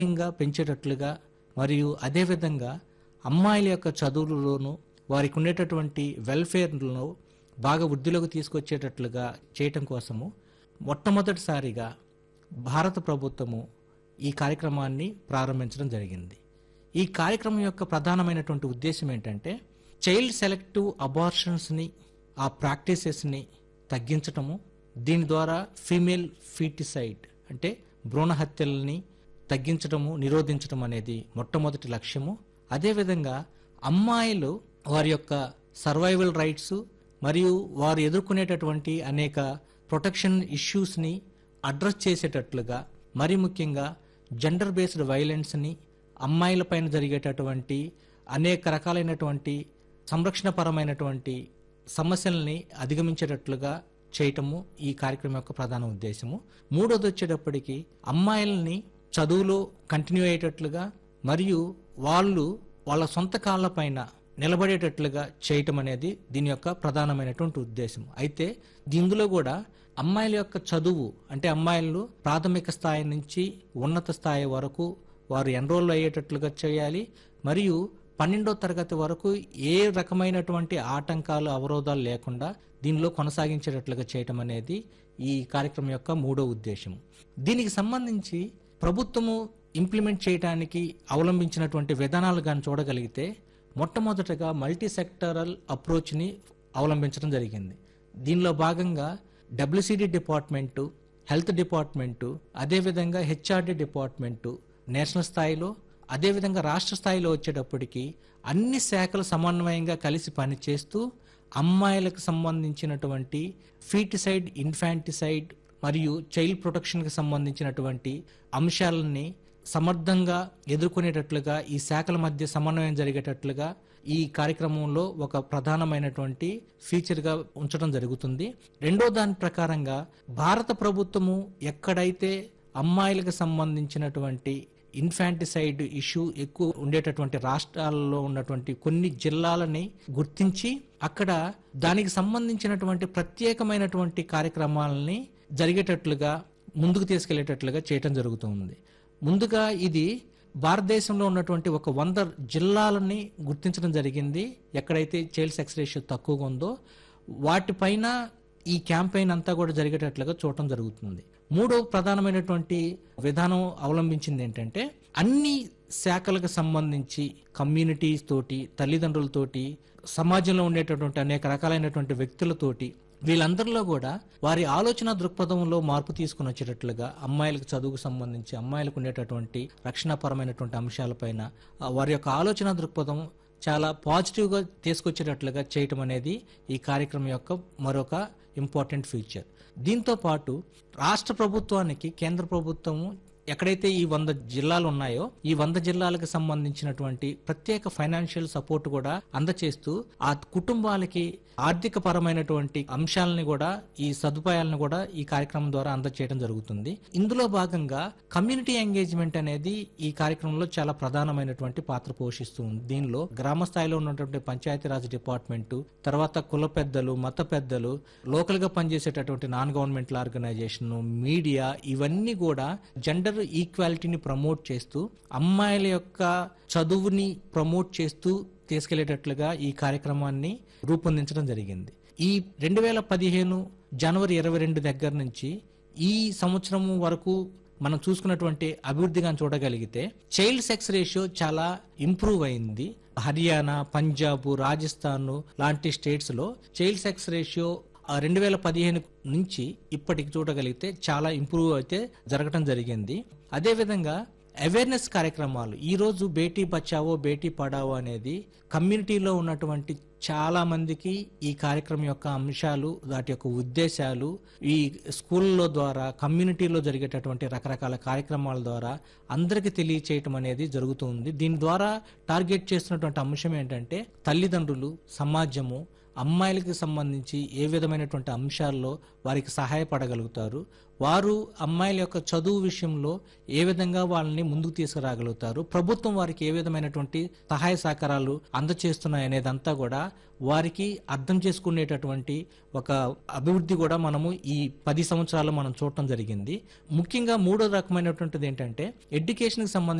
గా పెంచేటట్లుగా మరియు అదేవిధంగా అమ్మాయిల యొక్క చదువులలోనూ వారికి ఉండేటటువంటి వెల్ఫేర్లో బాగా వృద్ధిలోకి తీసుకొచ్చేటట్లుగా చేయటం కోసము మొట్టమొదటిసారిగా భారత ప్రభుత్వము ఈ కార్యక్రమాన్ని ప్రారంభించడం జరిగింది ఈ కార్యక్రమం యొక్క ప్రధానమైనటువంటి ఉద్దేశం ఏంటంటే చైల్డ్ సెలెక్టివ్ అబార్షన్స్ని ఆ ప్రాక్టీసెస్ని తగ్గించటము దీని ద్వారా ఫీమేల్ ఫీటిసైడ్ అంటే భ్రూణ హత్యలని తగ్గించడము నిరోధించడం అనేది మొట్టమొదటి లక్ష్యము అదేవిధంగా అమ్మాయిలు వారి యొక్క సర్వైవల్ రైట్స్ మరియు వారు ఎదుర్కొనేటటువంటి అనేక ప్రొటెక్షన్ ఇష్యూస్ని అడ్రస్ చేసేటట్లుగా మరి ముఖ్యంగా జెండర్ బేస్డ్ వైలెన్స్ని అమ్మాయిలపైన జరిగేటటువంటి అనేక రకాలైనటువంటి సంరక్షణపరమైనటువంటి సమస్యల్ని అధిగమించేటట్లుగా చేయటము ఈ కార్యక్రమం యొక్క ప్రధాన ఉద్దేశము మూడోది వచ్చేటప్పటికి అమ్మాయిల్ని చదువులో కంటిన్యూ అయ్యేటట్లుగా మరియు వాళ్ళు వాళ్ళ సొంత కాళ్ళపైన నిలబడేటట్లుగా చేయటం అనేది దీని యొక్క ప్రధానమైనటువంటి ఉద్దేశం అయితే ఇందులో కూడా అమ్మాయిల యొక్క చదువు అంటే అమ్మాయిలు ప్రాథమిక స్థాయి నుంచి ఉన్నత స్థాయి వరకు వారు ఎన్రోల్ అయ్యేటట్లుగా చేయాలి మరియు పన్నెండో తరగతి వరకు ఏ రకమైనటువంటి ఆటంకాలు అవరోధాలు లేకుండా దీనిలో కొనసాగించేటట్లుగా చేయటం అనేది ఈ కార్యక్రమం యొక్క మూడో ఉద్దేశం దీనికి సంబంధించి ప్రభుత్వము ఇంప్లిమెంట్ చేయడానికి అవలంబించినటువంటి విధానాలు కానీ చూడగలిగితే మొట్టమొదటగా మల్టీ సెక్టరల్ అప్రోచ్ని అవలంబించడం జరిగింది దీనిలో భాగంగా డబ్ల్యూసిడి డిపార్ట్మెంటు హెల్త్ డిపార్ట్మెంటు అదేవిధంగా హెచ్ఆర్డి డిపార్ట్మెంటు నేషనల్ స్థాయిలో అదేవిధంగా రాష్ట్ర స్థాయిలో వచ్చేటప్పటికి అన్ని శాఖలు సమన్వయంగా కలిసి పనిచేస్తూ అమ్మాయిలకు సంబంధించినటువంటి ఫీటిసైడ్ ఇన్ఫాంటిసైడ్ మరియు చైల్డ్ ప్రొటెక్షన్కి సంబంధించినటువంటి అంశాలని సమర్థంగా ఎదుర్కొనేటట్లుగా ఈ శాఖల మధ్య సమన్వయం జరిగేటట్లుగా ఈ కార్యక్రమంలో ఒక ప్రధానమైనటువంటి ఫీచర్గా ఉంచడం జరుగుతుంది రెండో దాని ప్రకారంగా భారత ప్రభుత్వము ఎక్కడైతే అమ్మాయిలకు సంబంధించినటువంటి ఇన్ఫాంటిసైడ్ ఇష్యూ ఎక్కువ ఉండేటటువంటి రాష్ట్రాల్లో ఉన్నటువంటి కొన్ని జిల్లాలని గుర్తించి అక్కడ దానికి సంబంధించినటువంటి ప్రత్యేకమైనటువంటి కార్యక్రమాలని జరిగేటట్లుగా ముందుకు తీసుకెళ్లేటట్లుగా చేయటం జరుగుతుంది ముందుగా ఇది భారతదేశంలో ఉన్నటువంటి ఒక వంద జిల్లాలని గుర్తించడం జరిగింది ఎక్కడైతే చైల్డ్ సెక్స్ రేషియో తక్కువగా ఉందో వాటిపైన ఈ క్యాంపెయిన్ అంతా కూడా జరిగేటట్లుగా చూడటం జరుగుతుంది మూడో ప్రధానమైనటువంటి విధానం అవలంబించింది ఏంటంటే అన్ని శాఖలకు సంబంధించి కమ్యూనిటీస్ తోటి తల్లిదండ్రులతోటి సమాజంలో ఉండేటటువంటి అనేక రకాలైనటువంటి వ్యక్తులతోటి వీళ్ళందరిలో కూడా వారి ఆలోచన దృక్పథంలో మార్పు తీసుకుని వచ్చేటట్లుగా అమ్మాయిలకు చదువుకు సంబంధించి అమ్మాయిలకు ఉండేటటువంటి రక్షణపరమైనటువంటి అంశాలపైన ఆ, వారి యొక్క ఆలోచన దృక్పథం చాలా పాజిటివ్గా తీసుకొచ్చేటట్లుగా చేయటం అనేది ఈ కార్యక్రమం యొక్క మరొక ఇంపార్టెంట్ ఫీచర్ దీంతో పాటు రాష్ట్ర ప్రభుత్వానికి కేంద్ర ప్రభుత్వము ఎక్కడైతే ఈ వంద జిల్లాలు ఉన్నాయో ఈ వంద జిల్లాలకు సంబంధించినటువంటి ప్రత్యేక ఫైనాన్షియల్ సపోర్ట్ కూడా అందచేస్తూ ఆ కుటుంబాలకి ఆర్థిక పరమైనటువంటి అంశాలని కూడా ఈ సదుపాయాలను కూడా ఈ కార్యక్రమం ద్వారా అందచేయడం జరుగుతుంది ఇందులో భాగంగా కమ్యూనిటీ ఎంగేజ్మెంట్ అనేది ఈ కార్యక్రమంలో చాలా ప్రధానమైనటువంటి పాత్ర పోషిస్తుంది దీనిలో గ్రామ స్థాయిలో ఉన్నటువంటి పంచాయతీరాజ్ డిపార్ట్మెంట్ తర్వాత కుల పెద్దలు మత పెద్దలు లోకల్ గా పనిచేసేటటువంటి నాన్ గవర్నమెంటల్ ఆర్గనైజేషన్ మీడియా ఇవన్నీ కూడా జెండర్ ఈక్వాలిటీని ప్రమోట్ చేస్తూ అమ్మాయిల యొక్క చదువుని ప్రమోట్ చేస్తూ తీసుకెళ్లేటట్లుగా ఈ కార్యక్రమాన్ని రూపొందించడం జరిగింది ఈ రెండు వేల పదిహేను జనవరి ఇరవై రెండు దగ్గర నుంచి ఈ సంవత్సరం వరకు మనం చూసుకున్నటువంటి అభివృద్ధిగా చూడగలిగితే చైల్డ్ సెక్స్ రేషియో చాలా ఇంప్రూవ్ అయింది హర్యానా పంజాబ్ రాజస్థాన్ లాంటి స్టేట్స్ లో చైల్డ్ సెక్స్ రేషియో రెండు వేల పదిహేను నుంచి ఇప్పటికి చూడగలిగితే చాలా ఇంప్రూవ్ అయితే జరగటం జరిగింది అదేవిధంగా అవేర్నెస్ కార్యక్రమాలు ఈ రోజు బేటీ బచావో బేటీ పడావో అనేది కమ్యూనిటీలో ఉన్నటువంటి చాలా మందికి ఈ కార్యక్రమం యొక్క అంశాలు వాటి యొక్క ఉద్దేశాలు ఈ స్కూల్లో ద్వారా కమ్యూనిటీలో జరిగేటటువంటి రకరకాల కార్యక్రమాల ద్వారా అందరికీ తెలియచేయటం అనేది జరుగుతుంది దీని ద్వారా టార్గెట్ చేస్తున్నటువంటి అంశం ఏంటంటే తల్లిదండ్రులు సమాజము అమ్మాయిలకి సంబంధించి ఏ విధమైనటువంటి అంశాల్లో వారికి సహాయపడగలుగుతారు వారు అమ్మాయిల యొక్క చదువు విషయంలో ఏ విధంగా వాళ్ళని ముందుకు తీసుకురాగలుగుతారు ప్రభుత్వం వారికి ఏ విధమైనటువంటి సహాయ సహకారాలు అందచేస్తున్నాయి అనేదంతా కూడా వారికి అర్థం చేసుకునేటటువంటి ఒక అభివృద్ధి కూడా మనము ఈ పది సంవత్సరాలు మనం చూడటం జరిగింది ముఖ్యంగా మూడో రకమైనటువంటిది ఏంటంటే ఎడ్యుకేషన్కి సంబంధించి